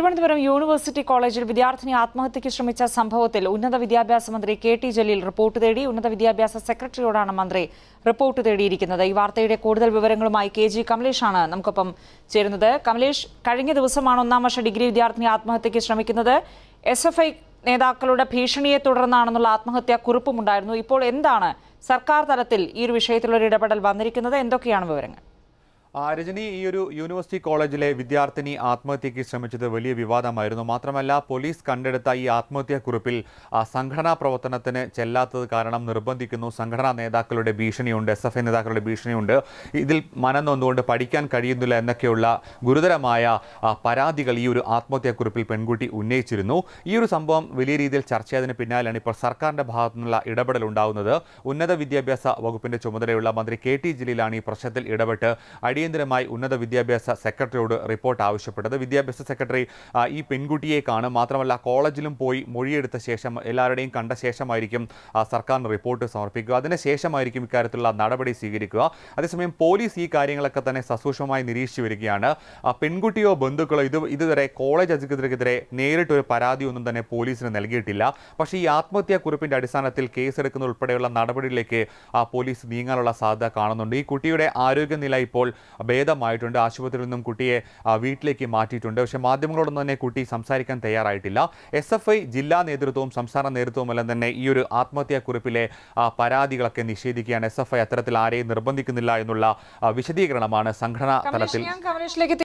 Thiruvananthapuram university കോളേജിൽ വിദ്യാർത്ഥിനി ആത്മഹത്യയ്ക്ക് ശ്രമിച്ച സംഭവത്തിൽ ഉന്നത വിദ്യാഭ്യാസ മന്ത്രി കെ ടി ജലീൽ റിപ്പോർട്ട് തേടി ഉന്നത വിദ്യാഭ്യാസ സെക്രട്ടറിയോടാണ് മന്ത്രി റിപ്പോർട്ട് തേടിയിരിക്കുന്നത് ഈ വാർത്തയുടെ കൂടുതൽ വിവരങ്ങളുമായി കെ ജി കമലേഷാണ് നമുക്കൊപ്പം ചേരുന്നത് കമലേഷ് കഴിഞ്ഞ ദിവസമാണ് ഒന്നാം വർഷ ഡിഗ്രി വിദ്യാർത്ഥിനി ആത്മഹത്യയ്ക്ക് ശ്രമിക്കുന്നത് എസ് എഫ് ഐ നേതാക്കളുടെ ഭീഷണിയെ തുടർന്നാണെന്നുള്ള ആത്മഹത്യാ കുറിപ്പുമുണ്ടായിരുന്നു ഇപ്പോൾ എന്താണ് സർക്കാർ തലത്തിൽ ഈ ഒരു വിഷയത്തിലൊരു ഇടപെടൽ വന്നിരിക്കുന്നത് എന്തൊക്കെയാണ് വിവരങ്ങൾ ആ, രജനി ഈ ഒരു യൂണിവേഴ്സിറ്റി കോളേജിലെ വിദ്യാർത്ഥിനി ആത്മഹത്യയ്ക്ക് ശ്രമിച്ചത് വലിയ വിവാദമായിരുന്നു മാത്രമല്ല പോലീസ് കണ്ടെടുത്ത ഈ ആത്മഹത്യാക്കുറിപ്പിൽ ആ, സംഘടനാ പ്രവർത്തനത്തിന് ചെല്ലാത്തത് കാരണം നിർബന്ധിക്കുന്നു സംഘടനാ നേതാക്കളുടെ ഭീഷണിയുണ്ട് എസ് എഫ് ഐ നേതാക്കളുടെ ഭീഷണിയുണ്ട് ഇതിൽ മനം നൊന്നുകൊണ്ട് പഠിക്കാൻ കഴിയുന്നില്ല എന്നൊക്കെയുള്ള ഗുരുതരമായ ആ, പരാതികൾ ഈ ഒരു ആത്മഹത്യാക്കുറിപ്പിൽ പെൺകുട്ടി ഉന്നയിച്ചിരുന്നു ഈ ഒരു സംഭവം വലിയ രീതിയിൽ ചർച്ചയായതിന് പിന്നാലെയാണ് ഇപ്പോൾ സർക്കാരിന്റെ ഭാഗത്തു നിന്നുള്ള ഇടപെടൽ ഉണ്ടാകുന്നത് ഉന്നത വിദ്യാഭ്യാസ വകുപ്പിന്റെ ചുമതലയുള്ള മന്ത്രി കെ ടി ജലീലാണ് ഈ പ്രശ്നത്തിൽ ഇടപെട്ട് അടിയന്തരമായി ഉന്നത വിദ്യാഭ്യാസ സെക്രട്ടറിയോട് റിപ്പോർട്ട് ആവശ്യപ്പെട്ടത് വിദ്യാഭ്യാസ സെക്രട്ടറി ആ, ഈ പെൺകുട്ടിയെ കാണും മാത്രമല്ല കോളേജിലും പോയി മൊഴിയെടുത്ത ശേഷം എല്ലാവരുടെയും കണ്ട ശേഷമായിരിക്കും ആ, സർക്കാരിന് റിപ്പോർട്ട് സമർപ്പിക്കുക അതിനുശേഷമായിരിക്കും ഇക്കാര്യത്തിലുള്ള നടപടി സ്വീകരിക്കുക അതേസമയം പോലീസ് ഈ കാര്യങ്ങളൊക്കെ തന്നെ സസൂക്ഷ്മമായി നിരീക്ഷിച്ചു വരികയാണ് ആ, പെൺകുട്ടിയോ ബന്ധുക്കളോ ഇത് ഇതുവരെ കോളേജ് അധികൃതർക്കെതിരെ നേരിട്ട് ഒരു പരാതിയൊന്നും തന്നെ പോലീസിന് നൽകിയിട്ടില്ല പക്ഷേ ഈ ആത്മഹത്യാ കുറിപ്പിന്റെ അടിസ്ഥാനത്തിൽ കേസെടുക്കുന്ന ഉൾപ്പെടെയുള്ള നടപടികളിലേക്ക് ആ പോലീസ് നീങ്ങാനുള്ള സാധ്യത കാണുന്നുണ്ട് ഈ കുട്ടിയുടെ ആരോഗ്യനില ഇപ്പോൾ ഭേദമായിട്ടുണ്ട് ആശുപത്രിയിൽ നിന്നും കുട്ടിയെ ആ, വീട്ടിലേക്ക് മാറ്റിയിട്ടുണ്ട് പക്ഷേ മാധ്യമങ്ങളോടൊന്നും തന്നെ കുട്ടി സംസാരിക്കാൻ തയ്യാറായിട്ടില്ല എസ് എഫ് ഐ ജില്ലാ നേതൃത്വവും സംസ്ഥാന നേതൃത്വവുമെല്ലാം തന്നെ ഈ ഒരു ആത്മഹത്യാ കുറിപ്പിലെ ആ, പരാതികളൊക്കെ നിഷേധിക്കുകയാണ് എസ് എഫ് ഐ അത്തരത്തിൽ ആരെയും നിർബന്ധിക്കുന്നില്ല എന്നുള്ള ആ, വിശദീകരണമാണ് സംഘടനാ കമലേഷ് തലത്തിൽ ഞാൻ കമലേഷിലേക്ക്